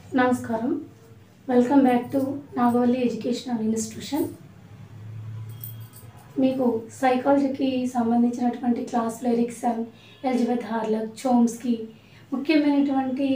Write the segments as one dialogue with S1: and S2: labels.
S1: నమస్కారం welcome back to Nagavalli educational institution మీకు సైకాలజీకి సంబంధించినటువంటి class Erikson Elizabeth Hurlock Chomsky ముఖ్యమైనటువంటి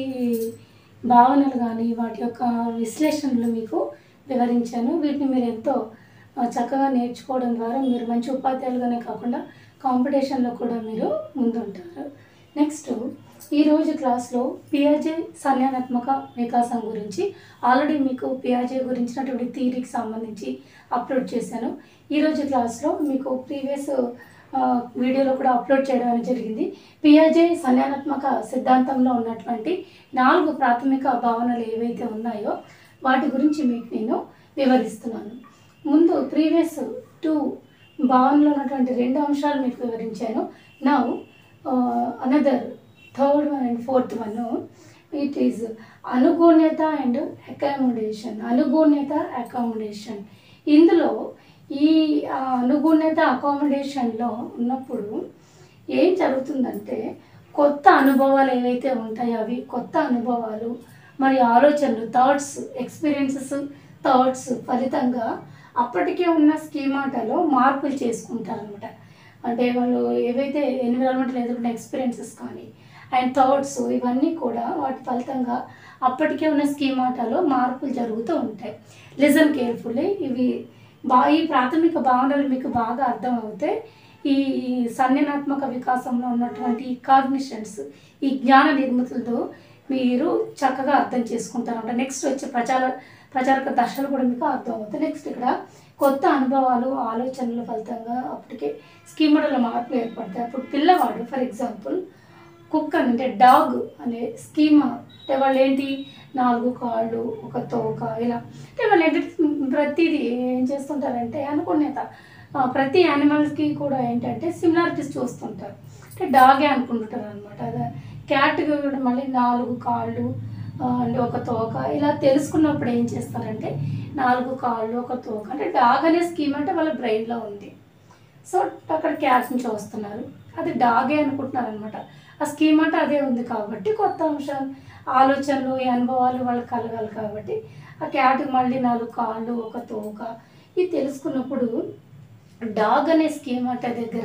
S1: భావనలు కానీ వాటి యొక్క విశ్లేషణలు మీకు వివరించాను వీటిని మీరు ఎంతో ఆ, చక్కగా నేర్చుకోవడం ద్వారా మీరు మంచి ఉపాధ్యాయులుగానే కాకుండా కాంపిటీషన్లో కూడా మీరు ముందుంటారు నెక్స్ట్ ఈరోజు క్లాస్లో పియాజే సంజ్ఞానాత్మక వికాసం గురించి ఆల్రెడీ మీకు పియాజే గురించినటువంటి థీరీకి సంబంధించి అప్లోడ్ చేశాను ఈరోజు క్లాస్లో మీకు ప్రీవియస్ వీడియోలో కూడా అప్లోడ్ చేయడం అనేది జరిగింది పియాజే సంజ్ఞానాత్మక సిద్ధాంతంలో ఉన్నటువంటి నాలుగు ప్రాథమిక భావనలు ఏవైతే ఉన్నాయో వాటి గురించి మీకు నేను వివరిస్తున్నాను ముందు ప్రీవియస్ టూ భావనలో ఉన్నటువంటి రెండు అంశాలు మీకు వివరించాను నా another third one and fourth one it is అనుగుణ్యత అండ్ అకామిడేషన్ అనుగుణ్యత అకామిడేషన్ ఇందులో ఈ ఆ, అనుగుణ్యత అకామిడేషన్లో ఉన్నప్పుడు ఏం జరుగుతుందంటే కొత్త అనుభవాలు ఏవైతే ఉంటాయో అవి కొత్త అనుభవాలు మరి ఆలోచనలు థాట్స్ ఎక్స్పీరియన్సెస్ థాట్స్ ఫలితంగా అప్పటికే ఉన్న స్కీమాటలో మార్పులు చేసుకుంటారనమాట అంటే వాళ్ళు ఏవైతే ఎన్విరాన్మెంట్లో ఎదుర్కొన్న ఎక్స్పీరియన్సెస్ కానీ అండ్ థాట్స్ ఇవన్నీ కూడా వాటి ఫలితంగా అప్పటికే ఉన్న స్కీమాటాలో మార్పులు జరుగుతూ ఉంటాయి లిజన్ కేర్ఫుల్లీ ఇవి బా ఈ ప్రాథమిక భావనలు మీకు బాగా అర్థమవుతాయి ఈ సన్నినాత్మక వికాసంలో ఉన్నటువంటి ఈ కాగ్నిషన్స్ ఈ జ్ఞాన నిర్మితులతో మీరు చక్కగా అర్థం చేసుకుంటారు నెక్స్ట్ వచ్చే ప్రచార ప్రచారక దశలు కూడా మీకు అర్థమవుతాయి నెక్స్ట్ ఇక్కడ కొత్త అనుభవాలు ఆలోచనల ఫలితంగా అప్పటికే స్కీమడల మార్పులు ఏర్పడతాయి అప్పుడు పిల్లవాడు ఫర్ ఎగ్జాంపుల్ కుక్ అని అంటే డాగ్ అనే స్కీమా అంటే వాళ్ళు ఏంటి నాలుగు కాళ్ళు ఒక తోక ఇలా అంటే వాళ్ళు ఏంటంటే ప్రతిదీ ఏం చేస్తుంటారంటే అనుకునేత ఆ, ప్రతి యానిమల్స్కి కూడా ఏంటంటే సిమిలారిటీస్ చూస్తుంటారు అంటే డాగే అనుకుంటుంటారు అనమాట అదే క్యాట్కి కూడా మళ్ళీ నాలుగు కాళ్ళు ఆ, అంటే ఒక తోక ఇలా తెలుసుకున్నప్పుడు ఏం చేస్తారంటే నాలుగు కాళ్ళు ఒక తోక అంటే డాగ్ అనే స్కీమ్ అంటే వాళ్ళ బ్రెయిన్లో ఉంది సో అక్కడ క్యాట్ని చూస్తున్నారు అది డాగే అనుకుంటున్నారు అనమాట ఆ స్కీమ్ అంటే అదే ఉంది కాబట్టి కొత్త అంశాలు ఆలోచనలు ఈ అనుభవాలు వాళ్ళకి కలగాలి కాబట్టి ఆ క్యాట్కి మళ్ళీ నాలుగు కాళ్ళు ఒక తోక ఇది తెలుసుకున్నప్పుడు డాగ్ అనే స్కీమాట దగ్గర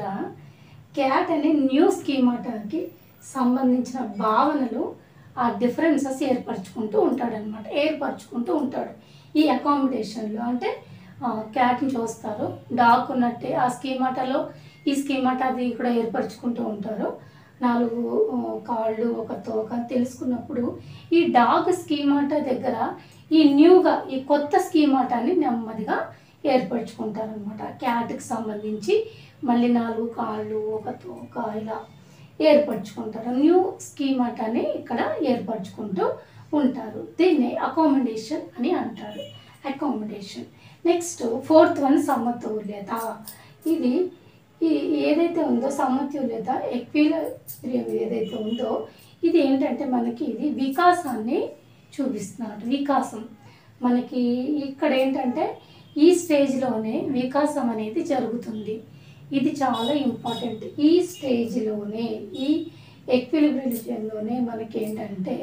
S1: క్యాట్ అనే న్యూ స్కీమాటాకి సంబంధించిన భావనలు ఆ డిఫరెన్సెస్ ఏర్పరచుకుంటూ ఉంటాడనమాట ఏర్పరచుకుంటూ ఉంటాడు ఈ అకామిడేషన్లో అంటే క్యాట్ని చూస్తారు డాగ్ ఉన్నట్టే ఆ స్కీమాటలో ఈ స్కీమాట అది కూడా ఏర్పరచుకుంటూ ఉంటారు నాలుగు ఆ, కాళ్ళు ఒక తోక అని తెలుసుకున్నప్పుడు ఈ డాగ్ స్కీమాట దగ్గర ఈ న్యూగా ఈ కొత్త స్కీమాటాన్ని నెమ్మదిగా ఏర్పరచుకుంటారనమాట క్యాట్కి సంబంధించి మళ్ళీ నాలుగు కాళ్ళు ఒక తోక ఇలా ఏర్పరచుకుంటారు న్యూ స్కీమాటాని ఇక్కడ ఏర్పరచుకుంటూ ఉంటారు దీన్ని అకామిడేషన్ అని అంటారు అకామిడేషన్ నెక్స్ట్ ఫోర్త్ వన్ సమతుల్యత ఇది ఈ ఏదైతే ఉందో సమతుల్యత ఎక్విలిబ్రియం ఏదైతే ఉందో ఇది ఏంటంటే మనకి ఇది వికాసాన్ని చూపిస్తున్నట్టు వికాసం మనకి ఇక్కడ ఏంటంటే ఈ స్టేజ్లోనే వికాసం అనేది జరుగుతుంది ఇది చాలా ఇంపార్టెంట్ ఈ స్టేజ్లోనే ఈ ఎక్విలిబ్రియంలోనే మనకి ఏంటంటే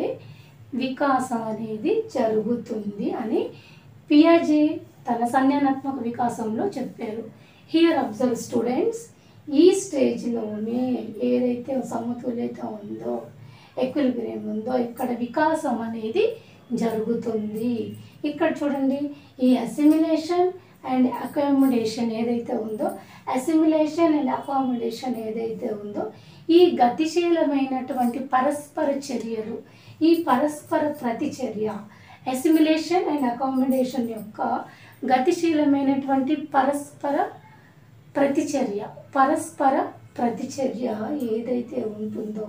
S1: వికాసం అనేది జరుగుతుంది అని పియాజే తన సంజ్ఞానాత్మక వికాసంలో చెప్పారు హియర్ అబ్జర్వ్ స్టూడెంట్స్ ఈ స్టేజ్లోనే ఏదైతే సమతుల్యత ఉందో ఎక్విలిబ్రియం ఉందో ఇక్కడ వికాసం అనేది జరుగుతుంది ఇక్కడ చూడండి ఈ అసిమిలేషన్ అండ్ అకామిడేషన్ ఏదైతే ఉందో అసిమిలేషన్ అండ్ అకామిడేషన్ ఏదైతే ఉందో ఈ గతిశీలమైనటువంటి పరస్పర చర్యలు ఈ పరస్పర ప్రతిచర్య అసిమిలేషన్ అండ్ అకామిడేషన్ యొక్క గతిశీలమైనటువంటి పరస్పర ప్రతిచర్య పరస్పర ప్రతిచర్య ఏదైతే ఉంటుందో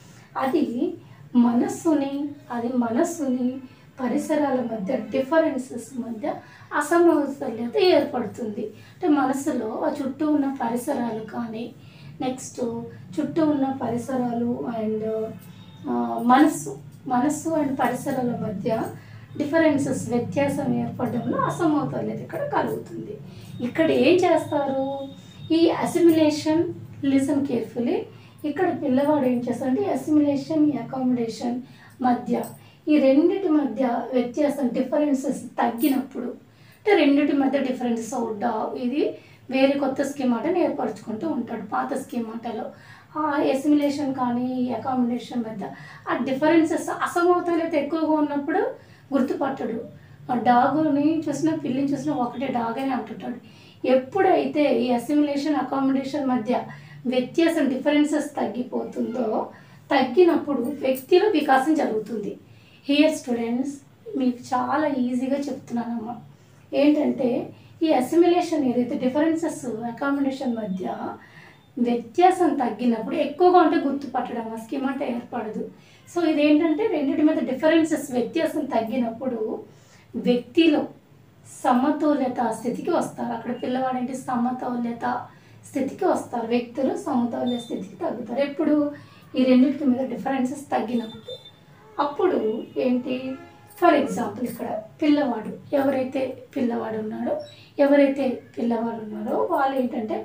S1: అది మనస్సుని అది మనస్సుని పరిసరాల మధ్య డిఫరెన్సెస్ మధ్య అసమతుల్యత ఏర్పడుతుంది అంటే మనసులో ఆ చుట్టూ ఉన్న పరిసరాలు కానీ నెక్స్ట్ చుట్టూ ఉన్న పరిసరాలు అండ్ మనస్సు మనస్సు అండ్ పరిసరాల మధ్య డిఫరెన్సెస్ వ్యత్యాసం ఏర్పడడంలో అసమతుల్యత ఇక్కడ కలుగుతుంది ఇక్కడ ఏం చేస్తారు ఈ అసిమిలేషన్ లిసన్ కేర్ఫుల్లీ ఇక్కడ పిల్లవాడు ఏం చేస్తాడంటే అసిమిలేషన్ అకామిడేషన్ మధ్య ఈ రెండిటి మధ్య వ్యత్యాసం డిఫరెన్సెస్ తగ్గినప్పుడు అంటే రెండిటి మధ్య డిఫరెన్సెస్ అవుడ్డా ఇది వేరే కొత్త స్కీమాటని ఏర్పరచుకుంటూ ఉంటాడు పాత స్కీమాటలో ఆ ఎసిమిలేషన్ కానీ అకామిడేషన్ మధ్య ఆ డిఫరెన్సెస్ అసమతుల్యత ఎక్కువగా ఉన్నప్పుడు గుర్తుపట్టడు ఆ డాగుని చూసినా పిల్లిని చూసినా ఒకటే డాగ్ అని అంటుంటాడు ఎప్పుడైతే ఈ అసిమిలేషన్ అకామిడేషన్ మధ్య వ్యత్యాసం డిఫరెన్సెస్ తగ్గిపోతుందో తగ్గినప్పుడు వ్యక్తిలో వికాసం జరుగుతుంది హియర్ స్టూడెంట్స్ మీకు చాలా ఈజీగా చెప్తున్నానమ్మా ఏంటంటే ఈ అసిమిలేషన్ ఏదైతే డిఫరెన్సెస్ అకామిడేషన్ మధ్య వ్యత్యాసం తగ్గినప్పుడు ఎక్కువగా ఉంటే గుర్తుపట్టడం ఆ స్కీమాట ఏర్పడదు సో ఇదేంటంటే రెండింటి మీద డిఫరెన్సెస్ వ్యత్యాసం తగ్గినప్పుడు వ్యక్తిలో సమతుల్యత స్థితికి వస్తారు అక్కడ పిల్లవాడంటే సమతౌల్యత స్థితికి వస్తారు వ్యక్తులు సమతౌల్య స్థితికి తగ్గుతారు ఎప్పుడు ఈ రెండింటి మీద డిఫరెన్సెస్ తగ్గినప్పుడు అప్పుడు ఏంటి ఫర్ ఎగ్జాంపుల్ ఇక్కడ పిల్లవాడు ఎవరైతే పిల్లవాడు ఉన్నాడో ఎవరైతే పిల్లవాడు ఉన్నారో వాళ్ళు ఏంటంటే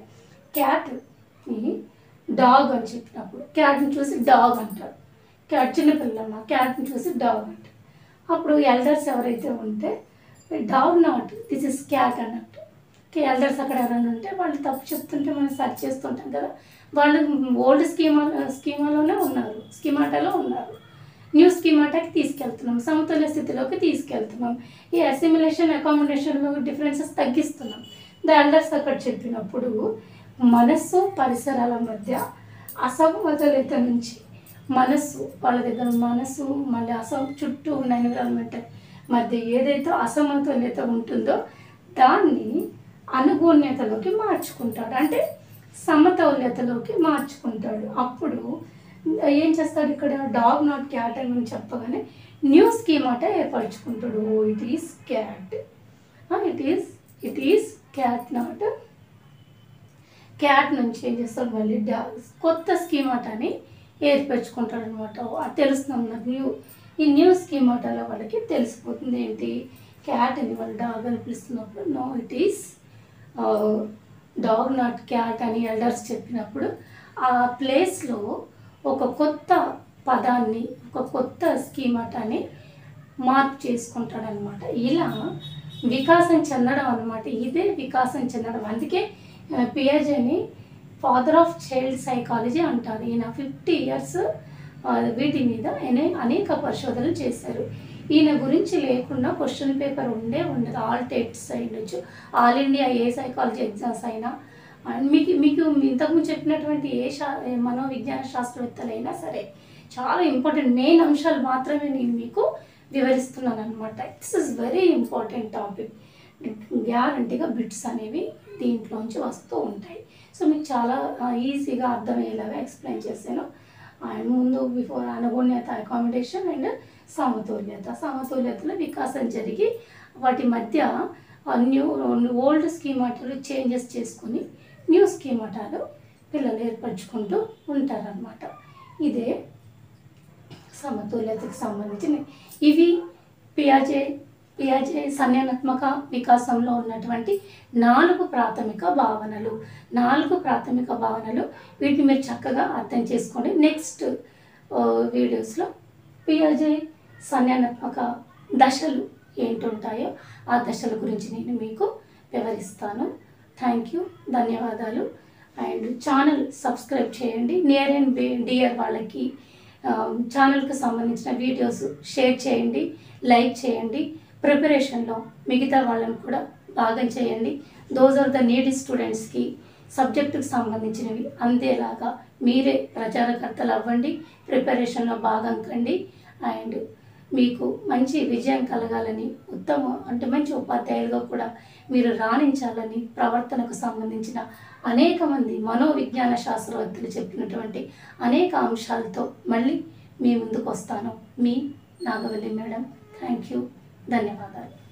S1: క్యాట్ని డాగ్ అని చెప్పినప్పుడు క్యాట్ని చూసి డాగ్ అంటారు క్యాట్ చిన్న పిల్లమ్మ క్యాట్ని చూసి డాగ్ అంటారు అప్పుడు ఎల్డర్స్ ఎవరైతే ఉంటే dog not this is cat అన్నట్టు ఎల్డర్స్ అక్కడ ఎవరైనా ఉంటే వాళ్ళు తప్పు చెప్తుంటే మనం సెర్చ్ చేస్తుంటాం కదా వాళ్ళు ఓల్డ్ స్కీమా స్కీమాలోనే ఉన్నారు స్కీమాటాలో ఉన్నారు న్యూ స్కీమాటాకి తీసుకెళ్తున్నాం సమతుల్య స్థితిలోకి తీసుకెళ్తున్నాం ఈ అసిమిలేషన్ అకామిడేషన్లో డిఫరెన్సెస్ తగ్గిస్తున్నాం ద ఎల్డర్స్ అక్కడ చెప్పినప్పుడు మనస్సు పరిసరాల మధ్య అసమతుల్యత నుంచి మనస్సు వాళ్ళ దగ్గర మనస్సు మళ్ళీ అసమ చుట్టూ ఉన్న ఎన్విరాన్మెంట్ మధ్య ఏదైతే అసమతుల్యత ఉంటుందో దాన్ని అనుగుణ్యతలోకి మార్చుకుంటాడు అంటే సమతౌల్యతలోకి మార్చుకుంటాడు అప్పుడు ఏం చేస్తాడు ఇక్కడ డాగ్ నాట్ క్యాట్ అని చెప్పగానే న్యూ స్కీమాట ఏర్పరచుకుంటాడు oh it is cat it is it is cat not cat నుంచి ఏం చేస్తాడు మళ్ళీ డా కొత్త స్కీమాటాని ఏర్పరచుకుంటాడు అనమాట అది తెలుస్తుంది నాకు న్యూ ఈ న్యూ స్కీమాటాలో వాళ్ళకి తెలిసిపోతుంది ఏంటి క్యాట్ అని వాళ్ళు డాగ్ అని పిలుస్తున్నప్పుడు no it is dog not cat అని ఎల్డర్స్ చెప్పినప్పుడు ఆ ప్లేస్లో ఒక కొత్త పదాన్ని ఒక కొత్త స్కీమాటాని మార్పు చేసుకుంటాడనమాట ఇలా వికాసం చెందడం అనమాట ఇదే వికాసం చెందడం అందుకే పియాజేని ఫాదర్ ఆఫ్ చైల్డ్ సైకాలజీ అంటారు ఈయన ఫిఫ్టీ ఇయర్స్ వీటి మీద ఆయన అనేక పరిశోధనలు చేశారు ఈయన గురించి లేకుండా క్వశ్చన్ పేపర్ ఉండే ఉండదు ఆల్ టెట్స్ అయ్యొచ్చు ఆల్ ఇండియా ఏ సైకాలజీ ఎగ్జామ్స్ అయినా అండ్ మీకు మీకు ఇంతకుముందు చెప్పినటువంటి ఏ శా ఏ మనోవిజ్ఞాన శాస్త్రవేత్తలైనా సరే చాలా ఇంపార్టెంట్ మెయిన్ అంశాలు మాత్రమే నేను మీకు వివరిస్తున్నాను అనమాట this is very important topic గ్యారంటీగా బిట్స్ అనేవి దీంట్లోంచి వస్తూ ఉంటాయి సో మీకు చాలా ఈజీగా అర్థమయ్యేలాగా ఎక్స్ప్లెయిన్ చేశాను అండ్ ముందు బిఫోర్ అనుగుణ్యత అకామిడేషన్ అండ్ సమతుల్యత సమతుల్యతలో వికాసం జరిగి వాటి మధ్య న్యూ ఓల్డ్ స్కీమాటాలు చేంజెస్ చేసుకొని న్యూ స్కీమాటాలు పిల్లలు ఏర్పరచుకుంటూ ఉంటారనమాట ఇదే సమతుల్యతకు సంబంధించిన ఇవి పియాజే పియాజే సంజ్ఞానాత్మక వికాసంలో ఉన్నటువంటి నాలుగు ప్రాథమిక భావనలు నాలుగు ప్రాథమిక భావనలు వీటిని మీరు చక్కగా అర్థం చేసుకోండి నెక్స్ట్ వీడియోస్లో పియాజే సంజ్ఞానాత్మక దశలు ఏంటుంటాయో ఆ దశల గురించి నేను మీకు వివరిస్తాను థ్యాంక్ యూ ధన్యవాదాలు అండ్ ఛానల్ సబ్స్క్రైబ్ చేయండి నియర్ అండ్ డియర్ వాళ్ళకి ఛానల్కి సంబంధించిన వీడియోస్ షేర్ చేయండి లైక్ చేయండి ప్రిపరేషన్లో మిగతా వాళ్ళని కూడా భాగం చేయండి దోస్ ఆర్ ద నీడీ స్టూడెంట్స్కి సబ్జెక్టుకి సంబంధించినవి అందేలాగా మీరే ప్రచారకర్తలు అవ్వండి ప్రిపరేషన్లో భాగం కండి అండ్ మీకు మంచి విజయం కలగాలని ఉత్తమ అంటే మంచి ఉపాధ్యాయులుగా కూడా మీరు రాణించాలని ప్రవర్తనకు సంబంధించిన అనేక మంది మనోవిజ్ఞాన శాస్త్రవేత్తలు చెప్పినటువంటి అనేక అంశాలతో మళ్ళీ మీ ముందుకు వస్తాను మీ నాగవల్లి మేడం థ్యాంక్ యూ ధన్యవాదాలు